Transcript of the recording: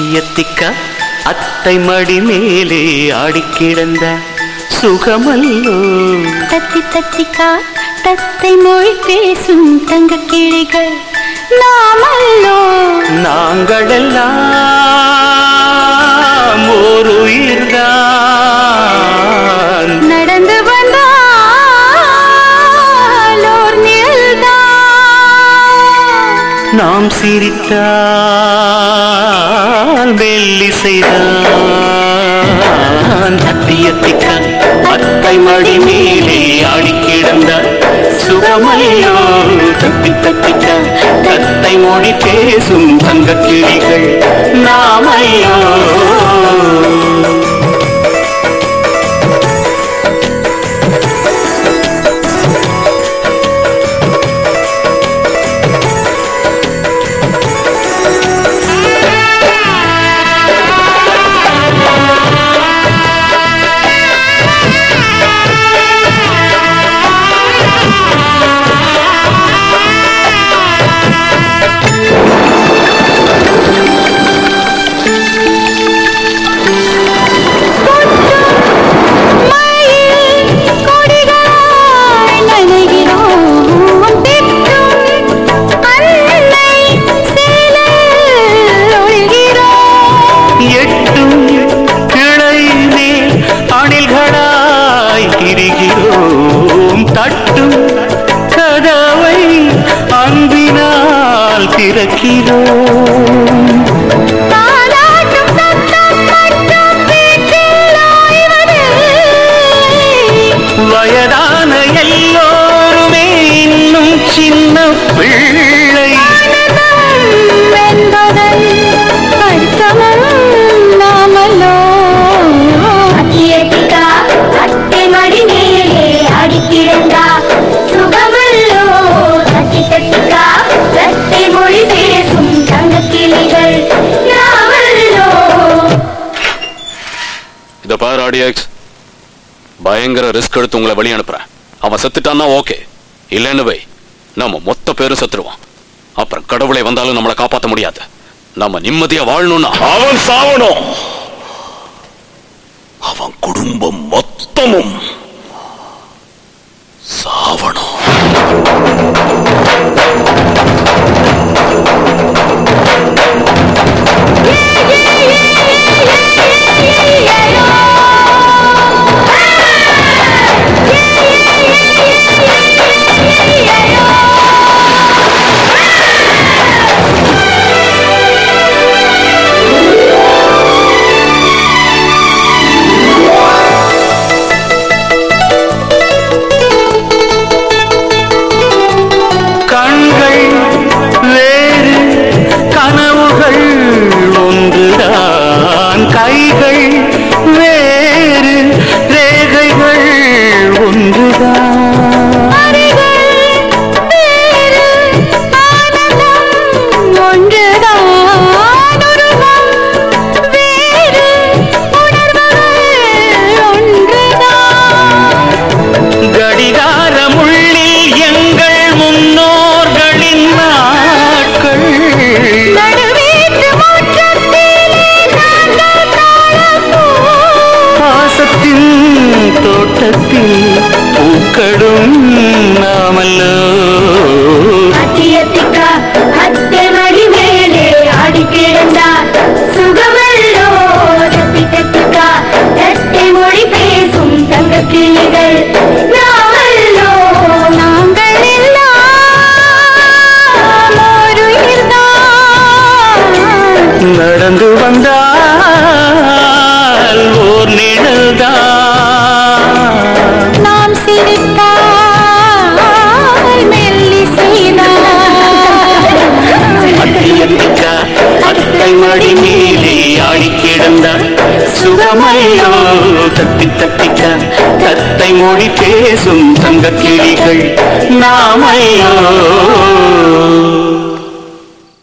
அத்தியத்திக்கா அத்தை மடி மேலே ஆடிக்கிடந்த சுகமல்லோ தத்தி தத்திக்கா தத்தை மொழி பேசும் தங்க கிளிகள் நாமல்லோ நாங்களெல்லாம் ஒரு உயிர்தான் நடந்து வந்தாலோர் நிழல்தான் நாம் சிரித்தால் வெள்ளி செய்தான் அத்தியத்திக்கா அத்தை மடி மேலே ஆடி கிடந்தார் சுகமையோ தத்தி தத்திக்கா தத்தை மொழி பேசும் தங்க கிளிகள் நாமையோ மழையில் கொடிகளாய் நனைகிறோம் திட்டும் அன்னை சேலையில் ஒழுகிறோம் எட்டும் கிளை மேல் அணில்களாய் திரிகிறோம் தட்டும் கதவை அன்பினால் திறக்கிறோம் தாலாட்டும் சத்தம் மட்டும் வீட்டில் ஓய்வதில்லை. வயதான எல்லோருமே இன்னும் சின்ன பிள்ளை ஆனந்தம் என்பதன் அர்த்தமும் நாமல்லோ. அத்தியத்திக்கா அத்தை மடி மேலே அடிக்கிடந்தா சுகமல்லோ தத்தி தத்திக்கா தத்தை மொழி பேசும் தங்கக் கிளிகள் நாவல்லோ இத பாரு ஆடியக்ஸ் பயங்கர ரிஸ்க் எடுத்து உங்களை வெளிய அனுப்புறேன் அவன் செத்துட்டான்னா ஓகே இல்லைன்னு வை நம்ம மொத்த பேரும் செத்துருவான் அப்புறம் கடவுளை வந்தாலும் நம்மளை காப்பாத்த முடியாது நம்ம நிம்மதியா வாழணும்னா அவன் சாவணும் அவன் குடும்பம் மொத்தமும் சாவணும் கண்கள் வேறு கனவுகள் ஒன்றுதான் கைகள் வேறு ரேகைகள் ஒன்றுதான் வேறு ஆனந்தம் ஒன்றுதான் உருவம் வேறு உணர்வுகள் ஒன்றுதான் கடிகார முள்ளில் எங்கள் முன்னோர்களின் நாட்கள் நடுவீட்டு முற்றத்திலே நாங்கள் தாழப்போம். பாசத்தின் தோட்டத்தில் பூக்களும் நாமல்லோ அத்தியத்திக்கா அத்தை மடி மேலே அடிக்கிடந்தா சுகமல்லோ தத்தி தத்திக்கா தத்தை மொழி பேசும் தங்கக் கிளிகள் நாவல்லோ நாங்கள் எல்லாம் ஒரு உயிர்தான். நடந்து வந்தால் ஓர் நிழல்தான் நாம் சிரித்தால் மெல்லிசைதான். அத்தியத்திக்கா அத்தை மடி மேலே ஆடி கிடந்தார் சுகமையோ தத்தி தத்திக்கா தத்தை மொழி பேசும் தங்க கிளிகள் நாமையோ